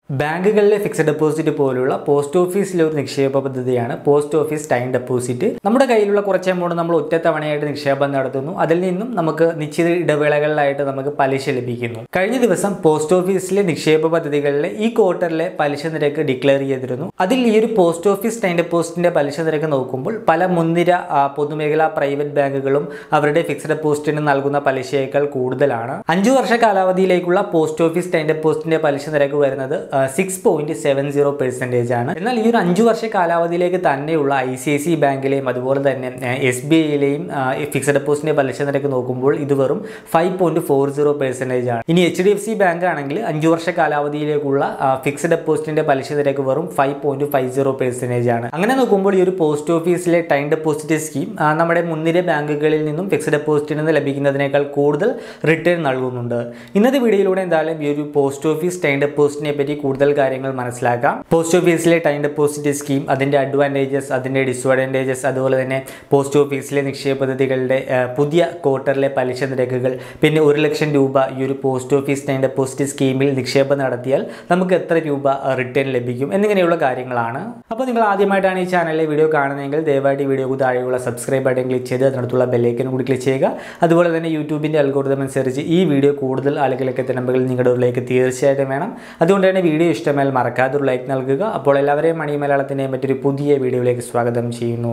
ബാങ്കുകളിലെ fixed deposit പോലുള്ള post ഓഫീസിലെ ഒരു നിക്ഷേപ പദ്ധതിയാണ് പോസ്റ്റ് ഓഫീസ് ടൈം ഡെപ്പോസിറ്റ് നമ്മുടെ കയ്യിലുള്ള കുറച്ച് എമൗണ്ട് നമ്മൾ ഒറ്റത്തവണയായിട്ട് നിക്ഷേപം നടത്തുന്നു അതിൽ നിന്നും നമുക്ക് നിശ്ചിത ഇടവേളകളിലായിട്ട് നമുക്ക് പലിശ ലഭിക്കുന്നു കഴിഞ്ഞ ദിവസം പോസ്റ്റ് ഓഫീസിലെ നിക്ഷേപ പദ്ധതികളിലെ ഈ ക്വാർട്ടറിലെ പലിശ നിരക്ക് ഡിക്ലെയർ ചെയ്തിരുന്നു അതിൽ ഈ ഒരു പോസ്റ്റ് ഓഫീസ് ടൈം ഡെപ്പോസിറ്റിന്റെ പലിശ നിരക്ക് നോക്കുമ്പോൾ പല മുൻനിര ആ, പൊതുമേഖലാ പ്രൈവറ്റ് ബാങ്കുകളും അവരുടെ ഫിക്സഡ് ഡെപ്പോസിറ്റിന് നൽകുന്ന പലിശയേക്കാൾ കൂടുതലാണ് അഞ്ചു വർഷ കാലാവധിയിലേക്കുള്ള പോസ്റ്റ് ഓഫീസ് ടൈം ഡെപ്പോസിറ്റിന്റെ പലിശ നിരക്ക് വരുന്നത് six point seven zero percentage ആണ് എന്നാൽ ഈ ഒരു അഞ്ചു വർഷ കാലാവധിയിലേക്ക് തന്നെയുള്ള ഐ സി ഐ സി ബാങ്കിലെയും അതുപോലെ തന്നെ എസ് ബി ഐയിലെയും ഫിക്സഡ് ഡെപ്പോസിറ്റിന്റെ പലിശ നിരക്ക് നോക്കുമ്പോൾ ഇത് വെറും five point four zero percentage ആണ് ഇനി H D F C bank ആണെങ്കിൽ അഞ്ചു വർഷ കാലാവധിയിലേക്കുള്ള ഫിക്സഡ് ഡെപ്പോസിറ്റിന്റെ പലിശ നിരക്ക് വെറും five point five zero percentage ആണ് അങ്ങനെ നോക്കുമ്പോൾ ഈ ഒരു പോസ്റ്റ് ഓഫീസിലെ ടൈം ഡെപ്പോസിറ്റ് സ്കീം ആ, നമ്മുടെ മുൻനിര ബാങ്കുകളിൽ നിന്നും ഫിക്സഡ് ഡെപ്പോസിറ്റിൽ നിന്ന് ലഭിക്കുന്നതിനേക്കാൾ കൂടുതൽ റിട്ടേൺ നൽകുന്നുണ്ട് ഇന്നത്തെ വീഡിയോയിലൂടെ എന്തായാലും ഈ ഒരു പോസ്റ്റ് ഓഫീസ് ടൈം ഡെപ്പോസിറ്റിനെ പറ്റി കൂടുതൽ കാര്യങ്ങൾ മനസ്സിലാക്കാം പോസ്റ്റ് ഓഫീസിലെ ടൈം ഡെപ്പോസിറ്റ് സ്കീം അതിൻ്റെ അഡ്വാൻറ്റേജസ് അതിൻ്റെ ഡിസ്അഡ്വാൻറ്റേജസ് അതുപോലെ തന്നെ പോസ്റ്റ് ഓഫീസിലെ നിക്ഷേപ പദ്ധതികളുടെ ആ, പുതിയ ക്വാർട്ടറിലെ പലിശ നിരക്കുകൾ പിന്നെ ഒരു ലക്ഷം രൂപ ഈ ഒരു പോസ്റ്റ് ഓഫീസ് ടൈം ഡെപ്പോസിറ്റ് സ്കീമിൽ നിക്ഷേപം നടത്തിയാൽ നമുക്ക് എത്ര രൂപ റിട്ടേൺ ലഭിക്കും എന്നിങ്ങനെയുള്ള കാര്യങ്ങളാണ് അപ്പോൾ നിങ്ങൾ ആദ്യമായിട്ടാണ് ഈ ചാനലിലെ വീഡിയോ കാണുന്നതെങ്കിൽ ദയവായിട്ട് ഈ വീഡിയോക്ക് താഴെയുള്ള സബ്സ്ക്രൈബ് ബട്ടൺ ക്ലിക്ക് ചെയ്ത് അതിനടുത്തുള്ള ബെല്ലൈക്കൻ കൂടി ക്ലിക്ക് ചെയ്യുക അതുപോലെ തന്നെ യൂട്യൂബിൻ്റെ അൽഗോരിതം അനുസരിച്ച് ഈ വീഡിയോ കൂടുതൽ ആളുകളിലേക്ക് എത്തണമെങ്കിൽ നിങ്ങളുടെ ഉള്ളിലേക്ക് തീർച്ചയായിട്ടും വേണം അതുകൊണ്ട് തന്നെ വീഡിയോ ഇഷ്ടമായാൽ മറക്കാതെ ഒരു ലൈക്ക് നൽകുക അപ്പോൾ എല്ലാവരെയും മണി മലയാളത്തിൻ്റെ മറ്റൊരു പുതിയ വീഡിയോയിലേക്ക് സ്വാഗതം ചെയ്യുന്നു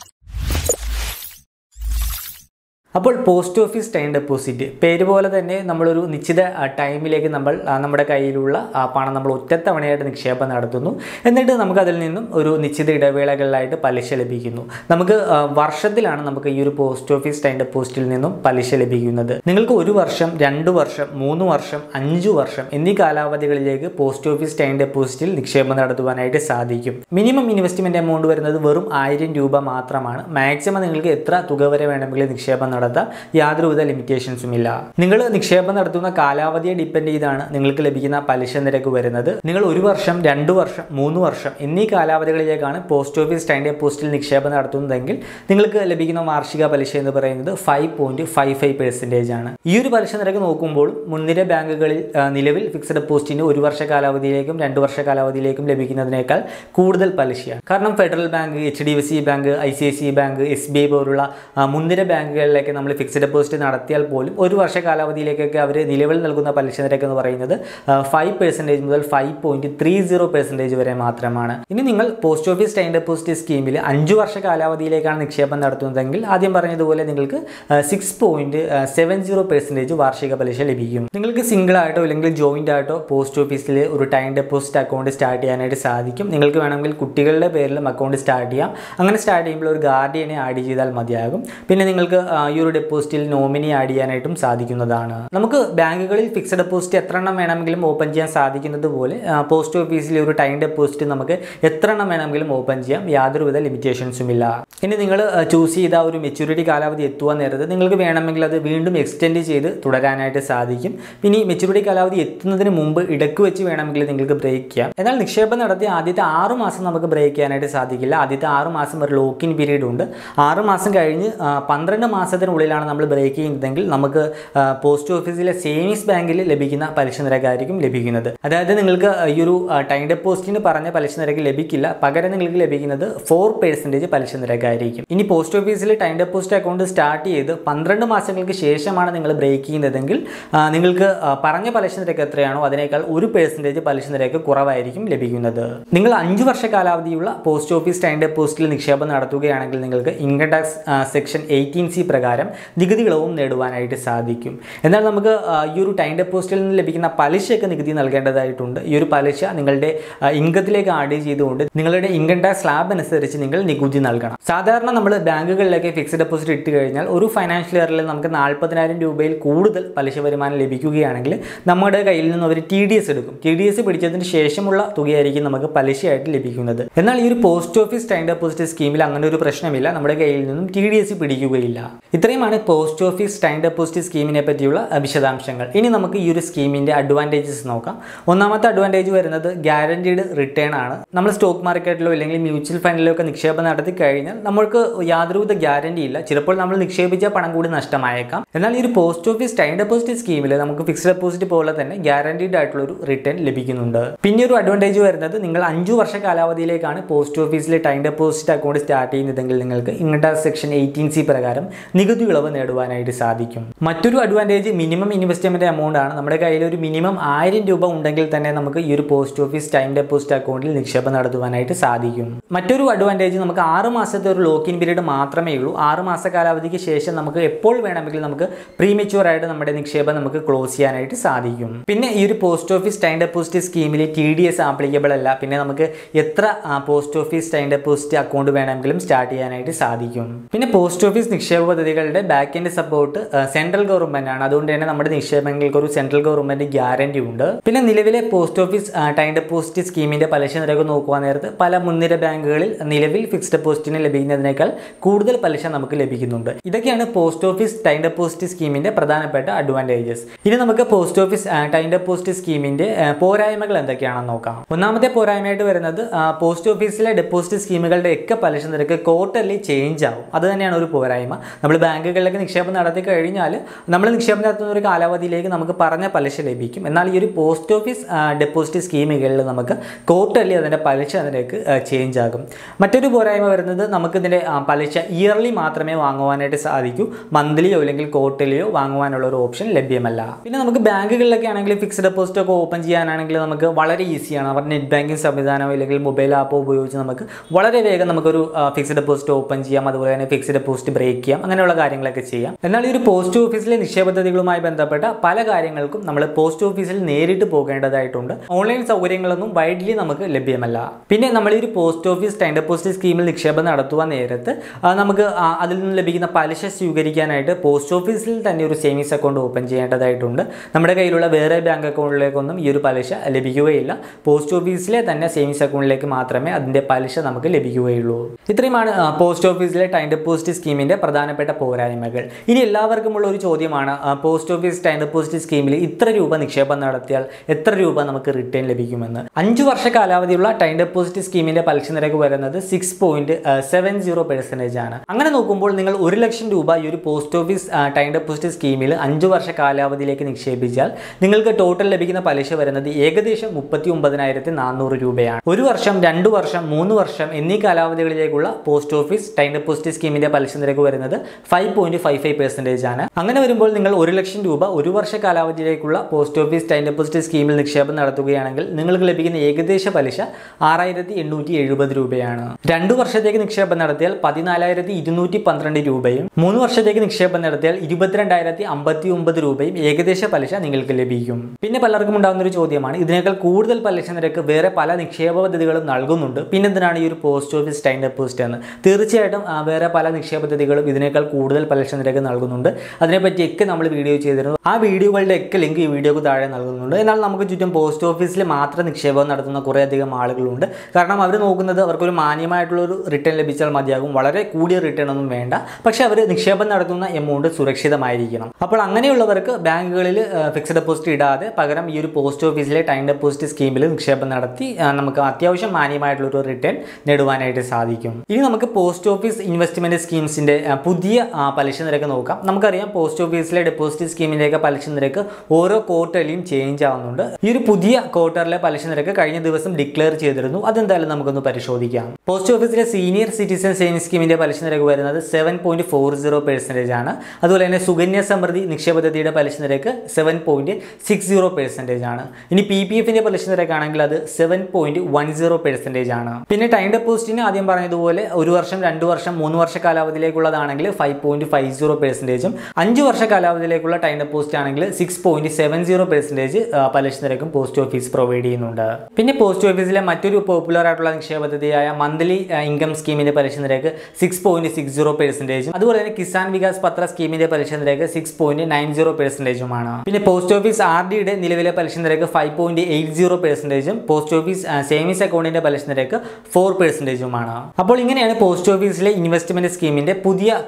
അപ്പോൾ പോസ്റ്റ് ഓഫീസ് ടൈം ഡെപ്പോസിറ്റ് പേര് പോലെ തന്നെ നമ്മളൊരു നിശ്ചിത ആ, ടൈമിലേക്ക് നമ്മൾ ആ, നമ്മുടെ കയ്യിലുള്ള ആ പണം നമ്മൾ ഒറ്റത്തവണയായിട്ട് നിക്ഷേപം നടത്തുന്നു എന്നിട്ട് നമുക്ക് അതിൽ നിന്നും ഒരു നിശ്ചിത ഇടവേളകളിലായിട്ട് പലിശ ലഭിക്കുന്നു നമുക്ക് ആ, വർഷത്തിലാണ് നമുക്ക് ഈ ഒരു പോസ്റ്റ് ഓഫീസ് ടൈം ഡെപ്പോസിറ്റിൽ നിന്നും പലിശ ലഭിക്കുന്നത് നിങ്ങൾക്ക് ഒരു വർഷം രണ്ട് വർഷം മൂന്ന് വർഷം അഞ്ചു വർഷം എന്നീ കാലാവധികളിലേക്ക് പോസ്റ്റ് ഓഫീസ് ടൈം ഡെപ്പോസിറ്റിൽ നിക്ഷേപം നടത്തുവാനായിട്ട് സാധിക്കും മിനിമം ഇൻവെസ്റ്റ്മെന്റ് എമൗണ്ട് വരുന്നത് വെറും ആയിരം രൂപ മാത്രമാണ് മാക്സിമം നിങ്ങൾക്ക് എത്ര തുക വരെ വേണമെങ്കിലും നിക്ഷേപം നടത്താം യാതൊരുവിധ ലിമിറ്റേഷൻസും ഇല്ല നിങ്ങൾ നിക്ഷേപം നടത്തുന്ന കാലാവധിയെ ഡിപ്പെൻഡ് ചെയ്താണ് നിങ്ങൾക്ക് ലഭിക്കുന്ന പലിശ നിരക്ക് വരുന്നത് നിങ്ങൾ ഒരു വർഷം രണ്ട് വർഷം മൂന്ന് വർഷം എന്നീ കാലാവധികളിലേക്കാണ് പോസ്റ്റ് ഓഫീസ് ടൈം ഡെപ്പോസിറ്റിൽ നിക്ഷേപം നടത്തുന്നതെങ്കിൽ നിങ്ങൾക്ക് ലഭിക്കുന്ന വാർഷിക പലിശ എന്ന് പറയുന്നത് five point five five percentage ആണ് ഈ ഒരു പലിശ നിരക്ക് നോക്കുമ്പോൾ മുൻനിര ബാങ്കുകളിൽ ആ, നിലവിൽ ഫിക്സഡ് ഡെപ്പോസിറ്റിന് ഒരു വർഷ കാലാവധിയിലേക്കും രണ്ട് വർഷ കാലാവധിയിലേക്കും ലഭിക്കുന്നതിനേക്കാൾ കൂടുതൽ പലിശയാണ് കാരണം federal bank H D F C bank I C I C bank S B I പോലുള്ള ആ, മുൻനിര ബാങ്കുകളിലേക്ക് നമ്മൾ ഫിക്സഡ് ഡെപ്പോസിറ്റ് നടത്തിയാൽ പോലും ഒരു വർഷ കാലാവധിയിലേക്കൊക്കെ അവർ നിലവിൽ നൽകുന്ന പലിശ നിരക്ക് എന്ന് പറയുന്നത് ഫൈവ് പെർസെൻറ്റേജ് മുതൽ five point three zero percentage വരെ മാത്രമാണ് ഇനി നിങ്ങൾ പോസ്റ്റ് ഓഫീസ് ടൈം ഡെപ്പോസിറ്റ് സ്കീമിൽ അഞ്ച് വർഷ കാലാവധിയിലേക്കാണ് നിക്ഷേപം നടത്തുന്നതെങ്കിൽ ആദ്യം പറഞ്ഞതുപോലെ നിങ്ങൾക്ക് six point seven zero percentage വാർഷിക പലിശ ലഭിക്കും നിങ്ങൾക്ക് സിംഗിൾ ആയിട്ടോ അല്ലെങ്കിൽ ജോയിൻ്റ് ആയിട്ടോ പോസ്റ്റ് ഓഫീസിൽ ഒരു ടൈം ഡെപ്പോസിറ്റ് അക്കൗണ്ട് സ്റ്റാർട്ട് ചെയ്യാനായിട്ട് സാധിക്കും നിങ്ങൾക്ക് വേണമെങ്കിൽ കുട്ടികളുടെ പേരിലും അക്കൗണ്ട് സ്റ്റാർട്ട് ചെയ്യാം അങ്ങനെ സ്റ്റാർട്ട് ചെയ്യുമ്പോൾ ഒരു ഗാർഡിയനെ ആഡ് ചെയ്താൽ മതിയാകും പിന്നെ നിങ്ങൾക്ക് ആ, ഈ ഒരു ഡെപ്പോസിറ്റിൽ നോമിനി ആഡ് ചെയ്യാനായിട്ടും സാധിക്കുന്നതാണ് നമുക്ക് ബാങ്കുകളിൽ ഫിക്സഡ് ഡെപ്പോസിറ്റ് എത്ര എണ്ണം വേണമെങ്കിലും ഓപ്പൺ ചെയ്യാൻ സാധിക്കുന്നത് പോലെ ആ, പോസ്റ്റ് ഓഫീസിലെ ഒരു ടൈം ഡെപ്പോസിറ്റ് നമുക്ക് എത്ര എണ്ണം വേണമെങ്കിലും ഓപ്പൺ ചെയ്യാം യാതൊരുവിധ ലിമിറ്റേഷൻസും ഇല്ല ഇനി നിങ്ങൾ ചൂസ് ചെയ്ത ആ ഒരു മെച്യൂരിറ്റി കാലാവധി എത്തുവാൻ നേരത്ത് നിങ്ങൾക്ക് വേണമെങ്കിൽ അത് വീണ്ടും എക്സ്റ്റെൻഡ് ചെയ്ത് തുടരാനായിട്ട് സാധിക്കും പിന്നെ ഈ മെച്യൂരിറ്റി കാലാവധി എത്തുന്നതിന് മുമ്പ് ഇടയ്ക്ക് വെച്ച് വേണമെങ്കിൽ നിങ്ങൾക്ക് ബ്രേക്ക് ചെയ്യാം എന്നാൽ നിക്ഷേപം നടത്തിയ ആദ്യത്തെ ആറ് മാസം നമുക്ക് ബ്രേക്ക് ചെയ്യാനായിട്ട് സാധിക്കില്ല ആദ്യത്തെ ആറ് മാസം ഒരു ലോക്കിൻ പീരീഡ് ഉണ്ട് ആറ് മാസം കഴിഞ്ഞ് ആ, പന്ത്രണ്ട് മാസത്തിനുള്ളിലാണ് നമ്മൾ ബ്രേക്ക് ചെയ്യുന്നതെങ്കിൽ നമുക്ക് ആ, പോസ്റ്റ് ഓഫീസിലെ സേവിങ്സ് ബാങ്കിൽ ലഭിക്കുന്ന പലിശ നിരക്കായിരിക്കും ലഭിക്കുന്നത് അതായത് നിങ്ങൾക്ക് ഈ ഒരു ആ, ടൈം ഡെപ്പോസിറ്റിന് പറഞ്ഞ പലിശ നിരക്ക് ലഭിക്കില്ല പകരം നിങ്ങൾക്ക് ലഭിക്കുന്നത് ഫോർ പെർസെൻറ്റേജ് പലിശ നിരക്കായിരിക്കും ഇനി പോസ്റ്റ് ഓഫീസിൽ ടൈം ഡെപ്പോസിറ്റ് അക്കൗണ്ട് സ്റ്റാർട്ട് ചെയ്ത് പന്ത്രണ്ട് മാസങ്ങൾക്ക് ശേഷമാണ് നിങ്ങൾ ബ്രേക്ക് ചെയ്യുന്നതെങ്കിൽ ആ, നിങ്ങൾക്ക് ആ, പറഞ്ഞ പലിശ നിരക്ക് എത്രയാണോ അതിനേക്കാൾ ഒരു പെർസെൻറ്റേജ് പലിശ നിരക്ക് കുറവായിരിക്കും ലഭിക്കുന്നത് നിങ്ങൾ അഞ്ച് വർഷ കാലാവധിയുള്ള പോസ്റ്റ് ഓഫീസ് ടൈം ഡെപ്പോസിറ്റിൽ നിക്ഷേപം നടത്തുകയാണെങ്കിൽ നിങ്ങൾക്ക് income tax section eighteen C പ്രകാരം നികുതി ഇളവും നേടുവാനായിട്ട് സാധിക്കും എന്നാൽ നമുക്ക് ആ, ഈ ഒരു ടൈം ഡെപ്പോസിറ്റിൽ നിന്ന് ലഭിക്കുന്ന പലിശയൊക്കെ നികുതി നൽകേണ്ടതായിട്ടുണ്ട് ഈ ഒരു പലിശ നിങ്ങളുടെ ആ, ഇൻകത്തിലേക്ക് ആഡ് ചെയ്തുകൊണ്ട് നിങ്ങളുടെ ഇൻകം ടാക്സ് സ്ലാബ് അനുസരിച്ച് നിങ്ങൾ നികുതി നൽകണം സാധാരണ നമ്മൾ ബാങ്കുകളിലേക്ക് ഫിക്സഡ് ഡെപ്പോസിറ്റ് ഇട്ട് കഴിഞ്ഞാൽ ഒരു ഫൈനാൻഷ്യൽ ഇയറിൽ നമുക്ക് നാൽപ്പതിനായിരം രൂപയിൽ കൂടുതൽ പലിശ വരുമാനം ലഭിക്കുകയാണെങ്കിൽ നമ്മുടെ കയ്യിൽ നിന്ന് അവർ ടി ഡി എസ് എടുക്കും ടി ഡി എസ് പിടിച്ചതിന് ശേഷമുള്ള തുകയായിരിക്കും നമുക്ക് പലിശയായിട്ട് ലഭിക്കുന്നത് എന്നാൽ ഈ ഒരു പോസ്റ്റ് ഓഫീസ് ടൈം ഡെപ്പോസിറ്റ് സ്കീമിൽ അങ്ങനെ ഒരു പ്രശ്നമില്ല നമ്മുടെ കയ്യിൽ നിന്നും ടി ഡി എസ് പിടിക്കുകയില്ല ഇത്തരം ഇത്രയുമാണ് പോസ്റ്റ് ഓഫീസ് ടൈം ഡെപ്പോസിറ്റ് സ്കീമിനെ പറ്റിയുള്ള അഹ്, വിശദാംശങ്ങൾ ഇനി നമുക്ക് ഈ ഒരു സ്കീമിൻ്റെ അഡ്വാൻറ്റേജസ് നോക്കാം ഒന്നാമത്തെ അഡ്വാൻറ്റേജ് വരുന്നത് ഗ്യാരണ്ടീഡ് റിട്ടേൺ ആണ് നമ്മൾ സ്റ്റോക്ക് മാർക്കറ്റിലോ അല്ലെങ്കിൽ മ്യൂച്വൽ ഫണ്ടിലോ ഒക്കെ നിക്ഷേപം നടത്തി കഴിഞ്ഞാൽ നമ്മൾക്ക് യാതൊരുവിധ ഗ്യാരണ്ടി ഇല്ല ചിലപ്പോൾ നമ്മൾ നിക്ഷേപിച്ച പണം കൂടി നഷ്ടമായേക്കാം എന്നാൽ ഈ ഒരു പോസ്റ്റ് ഓഫീസ് ടൈം ഡെപ്പോസിറ്റ് സ്കീമിൽ നമുക്ക് ഫിക്സ്ഡ് ഡെപ്പോസിറ്റ് പോലെ തന്നെ ഗ്യാരണ്ടീഡ് ആയിട്ടുള്ള ഒരു റിട്ടേൺ ലഭിക്കുന്നുണ്ട് പിന്നെ ഒരു അഡ്വാൻറ്റേജ് വരുന്നത് നിങ്ങൾ അഞ്ചു വർഷ കാലാവധിയിലേക്കാണ് പോസ്റ്റ് ഓഫീസിലെ ടൈം ഡെപ്പോസിറ്റ് അക്കൗണ്ട് സ്റ്റാർട്ട് ചെയ്യുന്നതെങ്കിൽ നിങ്ങൾക്ക് ഇങ്ങോട്ട് സെക്ഷൻ എയ്റ്റീൻ സി പ്രകാരം നികുതി ഇളവ് നേടുവാനായിട്ട് സാധിക്കും മറ്റൊരു അഡ്വാൻറ്റേജ് മിനിമം ഇൻവെസ്റ്റ്മെന്റ് എമൗണ്ട് ആണ് നമ്മുടെ കയ്യിൽ ഒരു മിനിമം ആയിരം രൂപ ഉണ്ടെങ്കിൽ തന്നെ നമുക്ക് ഈ ഒരു പോസ്റ്റ് ഓഫീസ് ടൈം ഡെപ്പോസിറ്റ് അക്കൗണ്ടിൽ നിക്ഷേപം നടത്തുവാനായിട്ട് സാധിക്കും മറ്റൊരു അഡ്വാൻറ്റേജ് നമുക്ക് ആറ് മാസത്തെ ഒരു ലോക്ക് ഇൻ പീരീഡ് മാത്രമേ ഉള്ളൂ ആറ് മാസ കാലാവധിക്ക് ശേഷം നമുക്ക് എപ്പോൾ വേണമെങ്കിലും നമുക്ക് പ്രീമെച്യൂർ ആയിട്ട് നമ്മുടെ നിക്ഷേപം നമുക്ക് ക്ലോസ് ചെയ്യാനായിട്ട് സാധിക്കും പിന്നെ ഈ ഒരു പോസ്റ്റ് ഓഫീസ് ടൈം ഡെപ്പോസിറ്റ് സ്കീമിൽ ടി ഡി എസ് ആപ്ലിക്കബിൾ അല്ല പിന്നെ നമുക്ക് എത്ര post office time deposit account വേണമെങ്കിലും സ്റ്റാർട്ട് ചെയ്യാനായിട്ട് സാധിക്കും പിന്നെ പോസ്റ്റ് ഓഫീസ് നിക്ഷേപ പദ്ധതികളുടെ back end support central government ആണ് അതുകൊണ്ട് തന്നെ നമ്മുടെ നിക്ഷേപങ്ങൾക്ക് ഒരു സെൻട്രൽ ഗവൺമെന്റ് ഗ്യാരണ്ടി ഉണ്ട് പിന്നെ നിലവിലെ പോസ്റ്റ് ഓഫീസ് ടൈം ഡെപ്പോസിറ്റ് സ്കീമിന്റെ പലിശ നിരക്ക് നോക്കുവാൻ നേരത്ത് പല മുൻനിര ബാങ്കുകളിൽ നിലവിൽ ഫിക്സ്ഡ് ഡെപ്പോസിറ്റിന് ലഭിക്കുന്നതിനേക്കാൾ കൂടുതൽ പലിശ നമുക്ക് ലഭിക്കുന്നുണ്ട് ഇതൊക്കെയാണ് പോസ്റ്റ് ഓഫീസ് ടൈം ഡെപ്പോസിറ്റ് സ്കീമിന്റെ പ്രധാനപ്പെട്ട അഡ്വാൻറ്റേജസ് ഇനി നമുക്ക് പോസ്റ്റ് ഓഫീസ് ടൈം ഡെപ്പോസിറ്റ് സ്കീമിന്റെ ആ, പോരായ്മകൾ എന്തൊക്കെയാണെന്ന് നോക്കാം ഒന്നാമത്തെ പോരായ്മയായിട്ട് വരുന്നത് ആ, പോസ്റ്റ് ഓഫീസിലെ ഡെപ്പോസിറ്റ് സ്കീമുകളുടെ ഒക്കെ പലിശ നിരക്ക് ക്വാർട്ടർലി ചേഞ്ച് ആവും അത് തന്നെയാണ് ഒരു പോരായ്മ നമ്മൾ ബാങ്കുകളിലൊക്കെ നിക്ഷേപം നടത്തി കഴിഞ്ഞാൽ നമ്മൾ നിക്ഷേപം നടത്തുന്ന ഒരു കാലാവധിയിലേക്ക് നമുക്ക് പറഞ്ഞ പലിശ ലഭിക്കും എന്നാൽ ഈ ഒരു പോസ്റ്റ് ഓഫീസ് ഡെപ്പോസിറ്റ് സ്കീമുകളിൽ നമുക്ക് ക്വാർട്ടർലി അതിൻ്റെ പലിശ നിരക്ക് ചേഞ്ച് ആകും മറ്റൊരു പോരായ്മ വരുന്നത് നമുക്കിതിൻ്റെ ആ, പലിശ ഇയർലി മാത്രമേ വാങ്ങുവാനായിട്ട് സാധിക്കൂ മന്ത്ലിയോ അല്ലെങ്കിൽ ക്വാർട്ടർലിയോ വാങ്ങുവാനുള്ള ഒരു ഓപ്ഷൻ ലഭ്യമല്ല പിന്നെ നമുക്ക് ബാങ്കുകളിലൊക്കെ ആണെങ്കിൽ ഫിക്സ്ഡ് ഡെപ്പോസിറ്റ് ഒക്കെ ഓപ്പൺ ചെയ്യാനാണെങ്കിൽ നമുക്ക് വളരെ ഈസിയാണ് അവർ നെറ്റ് ബാങ്കിങ് സംവിധാനമോ അല്ലെങ്കിൽ മൊബൈൽ ആപ്പോ ഉപയോഗിച്ച് നമുക്ക് വളരെ വേഗം നമുക്കൊരു ഫിക്സ്ഡ് ഡെപ്പോസിറ്റ് ഓപ്പൺ ചെയ്യാം അതുപോലെ തന്നെ ഫിക്സ്ഡ് ഡെപ്പോസിറ്റ് ബ്രേക്ക് ചെയ്യാം അങ്ങനെയുള്ള കാര്യങ്ങളൊക്കെ ചെയ്യാം എന്നാൽ ഈ ഒരു പോസ്റ്റ് ഓഫീസിലെ നിക്ഷേപ പദ്ധതികളുമായി ബന്ധപ്പെട്ട പല കാര്യങ്ങൾക്കും നമ്മൾ പോസ്റ്റ് ഓഫീസിൽ നേരിട്ട് പോകേണ്ടതായിട്ടുണ്ട് ഓൺലൈൻ സൗകര്യങ്ങളൊന്നും വൈഡ്ലി നമുക്ക് ലഭ്യമല്ല പിന്നെ നമ്മൾ ഈ ഒരു പോസ്റ്റ് ഓഫീസ് ടൈം ഡെപ്പോസിറ്റ് സ്കീമിൽ നിക്ഷേപം നടത്തുവാൻ നേരത്ത് ആ, നമുക്ക് ആ, അതിൽ നിന്ന് ലഭിക്കുന്ന പലിശ സ്വീകരിക്കാനായിട്ട് പോസ്റ്റ് ഓഫീസിൽ തന്നെ ഒരു സേവിങ്സ് അക്കൗണ്ട് ഓപ്പൺ ചെയ്യേണ്ടതായിട്ടുണ്ട് നമ്മുടെ കയ്യിലുള്ള വേറെ ബാങ്ക് അക്കൗണ്ടിലേക്കൊന്നും ഈ ഒരു പലിശ ലഭിക്കുകയില്ല പോസ്റ്റ് ഓഫീസിലെ തന്നെ സേവിങ്സ് അക്കൗണ്ടിലേക്ക് മാത്രമേ അതിൻ്റെ പലിശ നമുക്ക് ലഭിക്കുകയുള്ളൂ ഇത്രയുമാണ് ആ, പോസ്റ്റ് ഓഫീസിലെ ടൈം ഡെപ്പോസിറ്റ് സ്കീമിൻ്റെ പ്രധാനപ്പെട്ട പോരായ്മകൾ ഇനി എല്ലാവർക്കുമുള്ള ഒരു ചോദ്യമാണ് ആ, പോസ്റ്റ് ഓഫീസ് ടൈം ഡെപ്പോസിറ്റ് സ്കീമിൽ ഇത്ര രൂപ നിക്ഷേപം നടത്തിയാൽ എത്ര രൂപ നമുക്ക് റിട്ടേൺ ലഭിക്കുമെന്ന് അഞ്ച് വർഷ കാലാവധിയുള്ള ടൈം ഡെപ്പോസിറ്റ് സ്കീമിന്റെ പലിശ നിരക്ക് വരുന്നത് six point seven zero percentage ആണ് അങ്ങനെ നോക്കുമ്പോൾ നിങ്ങൾ ഒരു ലക്ഷം രൂപ ഈ ഒരു പോസ്റ്റ് ഓഫീസ് ടൈം ഡെപ്പോസിറ്റ് സ്കീമിൽ അഞ്ച് വർഷ കാലാവധിയിലേക്ക് നിക്ഷേപിച്ചാൽ നിങ്ങൾക്ക് ടോട്ടൽ ലഭിക്കുന്ന പലിശ വരുന്നത് ഏകദേശം മുപ്പത്തി ഒമ്പതിനായിരത്തി നാനൂറ് രൂപയാണ് ഒരു വർഷം രണ്ട് വർഷം മൂന്ന് വർഷം എന്നീ കാലാവധികളിലേക്കുള്ള പോസ്റ്റ് ഓഫീസ് ടൈം ഡെപ്പോസിറ്റ് സ്കീമിന്റെ പലിശ നിരക്ക് വരുന്നത് five point five five percentage ആണ് അങ്ങനെ വരുമ്പോൾ നിങ്ങൾ ഒരു ലക്ഷം രൂപ ഒരു വർഷ കാലാവധിയിലേക്കുള്ള പോസ്റ്റ് ഓഫീസ് ടൈം ഡെപ്പോസിറ്റ് സ്കീമിൽ നിക്ഷേപം നടത്തുകയാണെങ്കിൽ നിങ്ങൾക്ക് ലഭിക്കുന്ന ഏകദേശ പലിശ ആറായിരത്തി എണ്ണൂറ്റി എഴുപത് രൂപയാണ് രണ്ടു വർഷത്തേക്ക് നിക്ഷേപം നടത്തിയാൽ പതിനാലായിരത്തി ഇരുന്നൂറ്റി പന്ത്രണ്ട് രൂപയും മൂന്ന് വർഷത്തേക്ക് നിക്ഷേപം നടത്തിയാൽ ഇരുപത്തിരണ്ടായിരത്തി അമ്പത്തി ഒമ്പത് രൂപയും ഏകദേശ പലിശ നിങ്ങൾക്ക് ലഭിക്കും പിന്നെ പലർക്കും ഉണ്ടാകുന്ന ഒരു ചോദ്യമാണ് ഇതിനേക്കാൾ കൂടുതൽ പലിശ നിരക്ക് വേറെ പല നിക്ഷേപ പദ്ധതികളും നൽകുന്നുണ്ട് പിന്നെ എന്തിനാണ് ഈ ഒരു പോസ്റ്റ് ഓഫീസ് ടൈം ഡെപ്പോസിറ്റ് എന്ന് തീർച്ചയായിട്ടും ആ, വേറെ പല നിക്ഷേപ പദ്ധതികളും ഇതിനേക്കാൾ കൂടുതൽ പലിശ നിരക്ക് നൽകുന്നുണ്ട് അതിനെപ്പറ്റിയൊക്കെ നമ്മൾ വീഡിയോ ചെയ്തിരുന്നു ആ വീഡിയോകളുടെ ഒക്കെ ലിങ്ക് ഈ വീഡിയോക്ക് താഴെ നൽകുന്നുണ്ട് എന്നാൽ നമുക്ക് ചുറ്റും പോസ്റ്റ് ഓഫീസിൽ മാത്രം നിക്ഷേപം നടത്തുന്ന കുറേയധികം ആളുകളുണ്ട് കാരണം അവർ നോക്കുന്നത് അവർക്കൊരു മാന്യമായിട്ടുള്ള ഒരു റിട്ടേൺ ലഭിച്ചാൽ മതിയാകും വളരെ കൂടിയ റിട്ടേൺ ഒന്നും വേണ്ട പക്ഷെ അവർ നിക്ഷേപം നടത്തുന്ന എമൗണ്ട് സുരക്ഷിതമായിരിക്കണം അപ്പോൾ അങ്ങനെയുള്ളവർക്ക് ബാങ്കുകളിൽ ഫിക്സ്ഡ് ഡെപ്പോസിറ്റ് ഇടാതെ പകരം ഈ ഒരു പോസ്റ്റ് ഓഫീസിലെ ടൈം ഡെപ്പോസിറ്റ് സ്കീമിൽ നിക്ഷേപം നടത്തി ആ, നമുക്ക് അത്യാവശ്യം മാന്യമായിട്ടുള്ള ഒരു റിട്ടേൺ നേടുവാനായിട്ട് സാധിക്കും ഇനി നമുക്ക് പോസ്റ്റ് ഓഫീസ് ഇൻവെസ്റ്റ്മെന്റ് സ്കീംസിന്റെ ആ, പുതിയ ആ, പലിശ നിരക്ക് നോക്കാം നമുക്കറിയാം പോസ്റ്റ് ഓഫീസിലെ ഡെപ്പോസിറ്റ് സ്കീമിന്റെയൊക്കെ പലിശ നിരക്ക് ഓരോ ക്വാർട്ടറിലും ചേഞ്ച് ആവുന്നുണ്ട് ഈ ഒരു പുതിയ ക്വാർട്ടറിലെ പലിശ നിരക്ക് കഴിഞ്ഞ ദിവസം ഡിക്ലെയർ ചെയ്തിരുന്നു അതെന്തായാലും നമുക്കൊന്ന് പരിശോധിക്കാം പോസ്റ്റ് ഓഫീസിലെ സീനിയർ സിറ്റിസൺ സേവിംഗ് സ്കീമിന്റെ പലിശ നിരക്ക് വരുന്നത് seven point four zero percentage ആണ് അതുപോലെ തന്നെ സുകന്യ സമൃദ്ധി നിക്ഷേപ പദ്ധതിയുടെ പലിശ നിരക്ക് seven point six zero percentage ആണ് ഇനി പി പി എഫിന്റെ പലിശ നിരക്കാണെങ്കിൽ അത് seven point one zero percentage ആണ് പിന്നെ ടൈം ഡെപ്പോസിറ്റിന് ആദ്യം പറഞ്ഞതുപോലെ ഒരു വർഷം രണ്ട് വർഷം മൂന്ന് വർഷ കാലാവധിയിലേക്കുള്ളതാണെങ്കിൽ ഫൈവ് പോയിന്റ് ഫൈവ് സീറോ പെർസെൻറ്റേജും അഞ്ച് വർഷ കാലാവധിയിലേക്കുള്ള ടൈം ഡെപ്പോസിറ്റ് ആണെങ്കിൽ six point seven zero percentage പലിശ നിരക്കും പോസ്റ്റ് ഓഫീസ് പ്രൊവൈഡ് ചെയ്യുന്നുണ്ട് പിന്നെ പോസ്റ്റ് ഓഫീസിലെ മറ്റൊരു പോപ്പുലർ ആയിട്ടുള്ള നിക്ഷേപ പദ്ധതിയായ മന്ത്ലി ഇൻകം സ്കീമിന്റെ പലിശ നിരക്ക് സിക്സ് പോയിന്റ് സിക്സ് സീറോ പെർസെൻറ്റേജും അതുപോലെ തന്നെ കിസാൻ വികാസ് പത്ര സ്കീമിന്റെ പലിശ നിരക്ക് സിക്സ് പോയിന്റ് നയൻ സീറോ പെർസെൻറ്റേജുമാണ് പിന്നെ പോസ്റ്റ് ഓഫീസ് ആർ ഡിയുടെ നിലവിലെ പലിശ നിരക്ക് ഫൈവ് പോയിന്റ് എയ്റ്റ് സീറോ പെർസെൻറ്റേജും പോസ്റ്റ് ഓഫീസ് സേവിങ്സ് അക്കൗണ്ടിന്റെ പലിശ നിരക്ക് ഫോർ പെർസെൻറ്റേജുമാണ് അപ്പോൾ ഇങ്ങനെയാണ് പോസ്റ്റ് ഓഫീസിലെ ഇൻവെസ്റ്റ്മെന്റ് സ്കീമിന്റെ പുതിയ ക്വാർട്ടറിലെ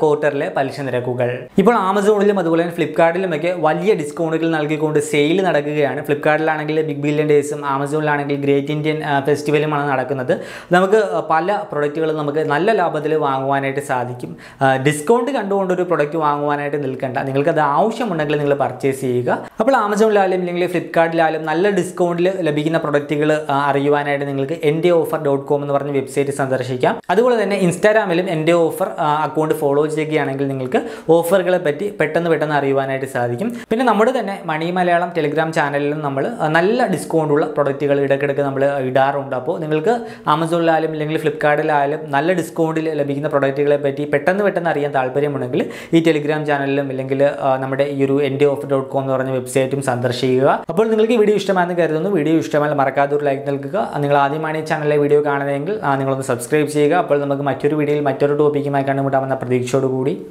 പലിശ നിരക്കുകൾ ഇപ്പോൾ ആമസോണിലും അതുപോലെ തന്നെ ഫ്ലിപ്കാർട്ടിലുമൊക്കെ വലിയ ഡിസ്കൗണ്ടുകൾ നൽകിക്കൊണ്ട് സെയിൽ നടക്കുകയാണ് ഫ്ലിപ്കാർട്ടിലാണെങ്കിൽ ബിഗ് ബില്യൺ ഡേയ്സും ആമസോണിലാണെങ്കിൽ ഗ്രേറ്റ് ഇന്ത്യൻ ആ, ഫെസ്റ്റിവലുമാണ് നടക്കുന്നത് നമുക്ക് ആ, പല പ്രൊഡക്റ്റുകളും നമുക്ക് നല്ല ലാഭത്തിൽ വാങ്ങുവാനായിട്ട് സാധിക്കും ആ, ഡിസ്കൗണ്ട് കണ്ടുകൊണ്ട് ഒരു പ്രൊഡക്റ്റ് വാങ്ങുവാനായിട്ട് നിൽക്കേണ്ട നിങ്ങൾക്കത് ആവശ്യമുണ്ടെങ്കിൽ നിങ്ങൾ പർച്ചേസ് ചെയ്യുക അപ്പോൾ ആമസോണിലായാലും അല്ലെങ്കിൽ ഫ്ലിപ്കാർട്ടിലായാലും നല്ല ഡിസ്കൗണ്ടിൽ ലഭിക്കുന്ന പ്രൊഡക്റ്റുകൾ അറിയുവാനായിട്ട് നിങ്ങൾക്ക് എൻ്റെ ഓഫർ ഡോട്ട് കോം എന്ന് പറഞ്ഞ വെബ്സൈറ്റ് സന്ദർശിക്കാം അതുപോലെ തന്നെ ഇൻസ്റ്റാഗ്രാമിലും എൻ്റെ ഓഫർ അക്കൗണ്ട് ഫോളോ ചെയ്യുകയാണെങ്കിൽ നിങ്ങൾക്ക് ഓഫറുകളെ പറ്റി പെട്ടെന്ന് പെട്ടെന്ന് അറിയുവാനായിട്ട് സാധിക്കും പിന്നെ നമ്മുടെ തന്നെ മണി മലയാളം ടെലിഗ്രാം ചാനലിലും നമ്മൾ നല്ല ഡിസ്കൗണ്ട് ഉള്ള പ്രൊഡക്റ്റുകൾ ഇടയ്ക്കിടയ്ക്ക് നമ്മൾ ഇടാറുണ്ട് അപ്പോൾ നിങ്ങൾക്ക് ആമസോണിലായാലും അല്ലെങ്കിൽ ഫ്ലിപ്കാർട്ടിലായാലും നല്ല ഡിസ്കൗണ്ടിൽ ലഭിക്കുന്ന പ്രൊഡക്റ്റുകളെ പറ്റി പെട്ടെന്ന് പെട്ടെന്ന് അറിയാൻ താല്പര്യമുണ്ടെങ്കിൽ ഈ ടെലിഗ്രാം ചാനലിലും അല്ലെങ്കിൽ ആ, നമ്മുടെ ഈ ഒരു എൻ്റെ ഓഫർ ഡോട്ട് കോം എന്ന് പറഞ്ഞ വെബ്സൈറ്റും സന്ദർശിക്കുക അപ്പോൾ നിങ്ങൾക്ക് ഈ വീഡിയോ ഇഷ്ടമാണെന്ന് കരുതുന്നു വീഡിയോ ഇഷ്ടമായാൽ മറക്കാതെ ഒരു ലൈക്ക് നൽകുക നിങ്ങൾ ആദ്യമാണ് ഈ ചാനലിലെ വീഡിയോ കാണുന്നതെങ്കിൽ ആ, നിങ്ങളൊന്ന് സബ്സ്ക്രൈബ് ചെയ്യുക അപ്പോൾ നമുക്ക് മറ്റൊരു വീഡിയോയിൽ മറ്റൊരു ടോപ്പിക്കുമായി കണ്ടുമുട്ടാമെന്ന പ്രതീക്ഷയോടുകൂടി